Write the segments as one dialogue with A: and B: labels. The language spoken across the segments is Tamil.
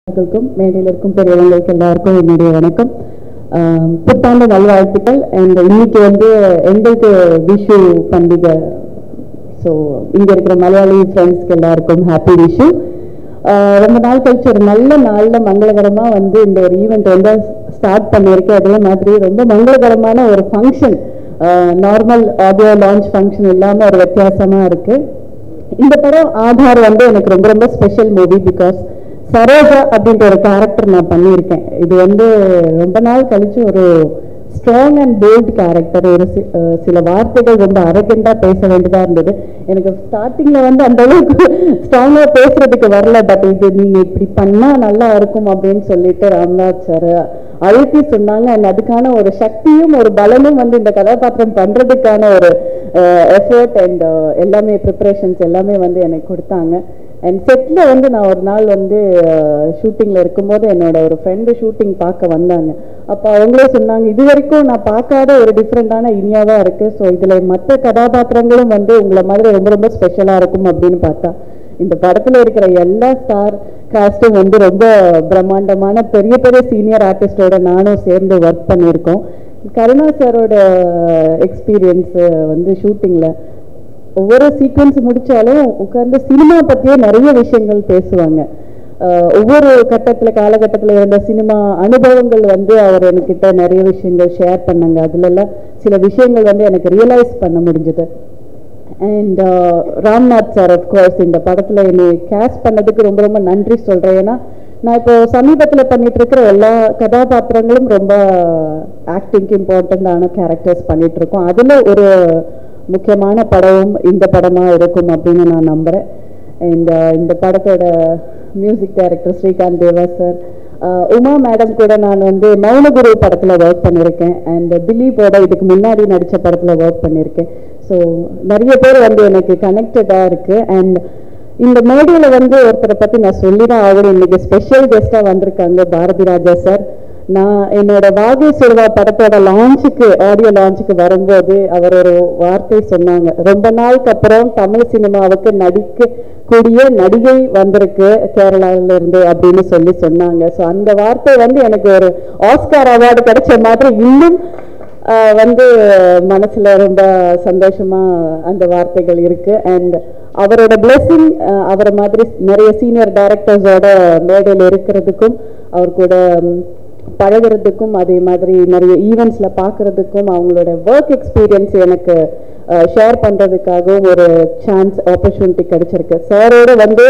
A: மக்களுக்கும் மேடையில் இருக்கும் பெரியவங்களுக்கு எல்லாருக்கும் என்னுடைய வணக்கம் ஆஹ் புத்தாண்டு நல்வாழ்த்துக்கள் அண்ட் இன்னைக்கு வந்து எங்களுக்கு விஷு பண்டிகை ஸோ இங்க இருக்கிற மலையாளி ஃப்ரெண்ட்ஸ்க்கு எல்லாருக்கும் ஹாப்பி விஷு ரொம்ப நாள் கழிச்சு ஒரு நல்ல நாள்ல மங்களகரமா வந்து இந்த ஒரு ஈவெண்ட் வந்து ஸ்டார்ட் பண்ணியிருக்கேன் அதே மாதிரி ரொம்ப மங்களகரமான ஒரு function normal audio launch function இல்லாம ஒரு வித்தியாசமா இருக்கு இந்த படம் ஆதார் வந்து எனக்கு ரொம்ப ரொம்ப ஸ்பெஷல் மூவி பிகாஸ் சரோஜா அப்படின்ற ஒரு கேரக்டர் நான் பண்ணியிருக்கேன் இது வந்து ரொம்ப நாள் கழிச்சு ஒரு ஸ்ட்ராங் அண்ட் போல்ட் கேரக்டர் ஒரு சி- அஹ் சில வார்த்தைகள் ரொம்ப அரகண்டா பேச வேண்டியதா இருந்தது எனக்கு ஸ்டார்டிங்ல வந்து அந்த அளவுக்கு ஸ்ட்ராங்கா பேசுறதுக்கு வரல பட் இது நீங்க இப்படி பண்ணா நல்லா இருக்கும் அப்படின்னு சொல்லிட்டு ராம்நாத் சார் அழுத்தி சொன்னாங்க அண்ட் அதுக்கான ஒரு சக்தியும் ஒரு பலனும் வந்து இந்த கதாபாத்திரம் பண்றதுக்கான ஒரு எஃபர்ட் அண்ட் எல்லாமே ப்ரிப்பரேஷன்ஸ் எல்லாமே வந்து எனக்கு கொடுத்தாங்க அண்ட் செட்ல வந்து நான் ஒரு நாள் வந்து ஷூட்டிங்ல இருக்கும்போது என்னோட ஒரு ஃப்ரெண்டு ஷூட்டிங் பார்க்க வந்தாங்க அப்போ அவங்களே சொன்னாங்க இது வரைக்கும் நான் பார்க்காத ஒரு டிஃப்ரெண்டான இனியாவா இருக்கு ஸோ இதுல மற்ற கதாபாத்திரங்களும் வந்து உங்களை மாதிரி ரொம்ப ரொம்ப ஸ்பெஷலா இருக்கும் அப்படின்னு பார்த்தா இந்த படத்துல இருக்கிற எல்லா ஸ்டார் காஸ்டும் வந்து ரொம்ப பிரம்மாண்டமான பெரிய பெரிய சீனியர் ஆர்டிஸ்டோட நானும் சேர்ந்து ஒர்க் பண்ணியிருக்கோம் கருணா சாரோட எக்ஸ்பீரியன்ஸ் வந்து ஷூட்டிங்ல ஒவ்வொரு சீக்வன்ஸ் முடிச்சாலும் உட்கார்ந்து சினிமா பத்தியே நிறைய விஷயங்கள் பேசுவாங்க அஹ் ஒவ்வொரு கட்டத்துல காலகட்டத்துல இருந்த சினிமா அனுபவங்கள் வந்து அவர் என்கிட்ட நிறைய விஷயங்கள் ஷேர் பண்ணாங்க அதுல எல்லாம் சில விஷயங்கள் வந்து எனக்கு ரியலைஸ் பண்ண முடிஞ்சது அண்ட் ராம்நாத் சார் கோர்ஸ் இந்த படத்துல என்னை கேஸ்ட் பண்ணதுக்கு ரொம்ப ரொம்ப நன்றி சொல்றேன் ஏன்னா நான் இப்போ சமீபத்துல பண்ணிட்டு இருக்கிற எல்லா கதாபாத்திரங்களும் ரொம்ப ஆக்டிங்க்கு இம்பார்ட்டண்டான கேரக்டர்ஸ் பண்ணிட்டு இருக்கோம் அதுல ஒரு முக்கியமான படமும் இந்த படமா இருக்கும் அப்படின்னு நான் நம்புறேன் இந்த இந்த படத்தோட music director Srikanth Deva sir Uma madam கூட நான் வந்து மௌனகுரு படத்துல ஒர்க் பண்ணியிருக்கேன் அண்ட் திலீப்போட இதுக்கு முன்னாடி நடிச்ச படத்துல ஒர்க் பண்ணியிருக்கேன் ஸோ நிறைய பேர் வந்து எனக்கு கனெக்டடா இருக்கு அண்ட் இந்த மேடையில வந்து ஒருத்தரை பத்தி நான் சொல்லிதான் ஆகணும் இன்னைக்கு ஸ்பெஷல் கெஸ்டா வந்திருக்காங்க பாரதி ராஜா சார் நான் என்னோட வாகை சிறுவா படத்தோட லான்ச்சுக்கு ஆடியோ லான்ச்சுக்கு வரும்போது அவர் ஒரு வார்த்தை சொன்னாங்க ரொம்ப நாளுக்கு அப்புறம் தமிழ் சினிமாவுக்கு நடிக்க கூடிய நடிகை வந்திருக்கு கேரளால இருந்து அப்படின்னு சொல்லி சொன்னாங்க ஸோ அந்த வார்த்தை வந்து எனக்கு ஒரு ஆஸ்கார் அவார்டு கிடைச்ச மாதிரி இன்னும் ஆஹ் வந்து மனசுல ரொம்ப சந்தோஷமா அந்த வார்த்தைகள் இருக்கு அண்ட் அவரோட பிளெஸிங் அவரை மாதிரி நிறைய சீனியர் டைரக்டர்ஸோட மேடையில் இருக்கிறதுக்கும் அவர் கூட ம், பழகுறதுக்கும் அதே மாதிரி நிறைய ஈவெண்ட்ஸ்ல பார்க்கறதுக்கும் அவங்களோட ஒர்க் எக்ஸ்பீரியன்ஸ் எனக்கு ஷேர் பண்றதுக்காகவும் ஒரு சான்ஸ் ஆப்பர்ச்சுனிட்டி கிடைச்சிருக்கு சாரோட வந்து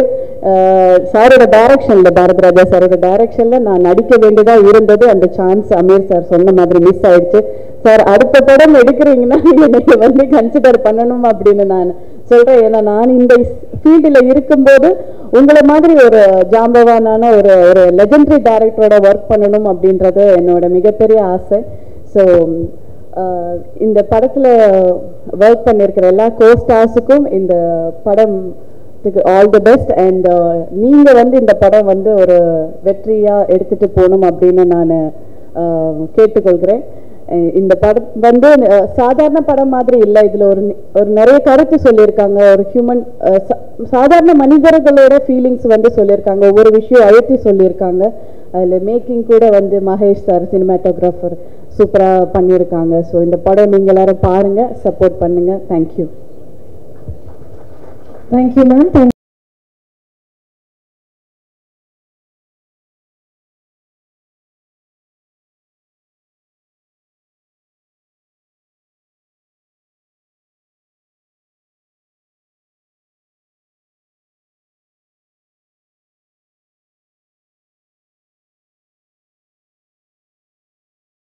A: சாரோட டைரக்ஷன்ல பாரத் ராஜா சாரோட டைரக்ஷன்ல நான் நடிக்க வேண்டியதா இருந்தது அந்த சான்ஸ் அமீர் சார் சொன்ன மாதிரி மிஸ் ஆயிடுச்சு சார் அடுத்த படம் எடுக்கிறீங்கன்னா எனக்கு வந்து கன்சிடர் பண்ணணும் அப்படின்னு நான் சொல்றேன் ஏன்னா நான் இந்த ஃபீல்டில் இருக்கும்போது உங்களை மாதிரி ஒரு ஜாம்பவானான ஒரு ஒரு லெஜெண்டரி டைரக்டரோட ஒர்க் பண்ணணும் அப்படின்றது என்னோட மிகப்பெரிய ஆசை ஸோ இந்த படத்துல ஒர்க் பண்ணியிருக்கிற எல்லா கோ ஸ்டார்ஸுக்கும் இந்த படம் ஆல் தி பெஸ்ட் அண்ட் நீங்க வந்து இந்த படம் வந்து ஒரு வெற்றியா எடுத்துட்டு போகணும் அப்படின்னு நான் கேட்டுக்கொள்கிறேன் அஹ் இந்த படம் வந்து அஹ், சாதாரண படம் மாதிரி இல்லை இதுல ஒரு நி- ஒரு நிறைய கருத்து சொல்லியிருக்காங்க ஒரு ஹியூமன் சாதாரண மனிதர்களோட ஃபீலிங்ஸ் வந்து சொல்லியிருக்காங்க ஒவ்வொரு விஷயம் அழுத்தி சொல்லியிருக்காங்க அதுல மேக்கிங் கூட வந்து மகேஷ் சார் சினிமாட்டோகிராஃபர் சூப்பரா பண்ணியிருக்காங்க ஸோ இந்த படம் நீங்க எல்லாரும் பாருங்க சப்போர்ட் பண்ணுங்க தேங்க்யூ
B: தேங்க்யூ மேம்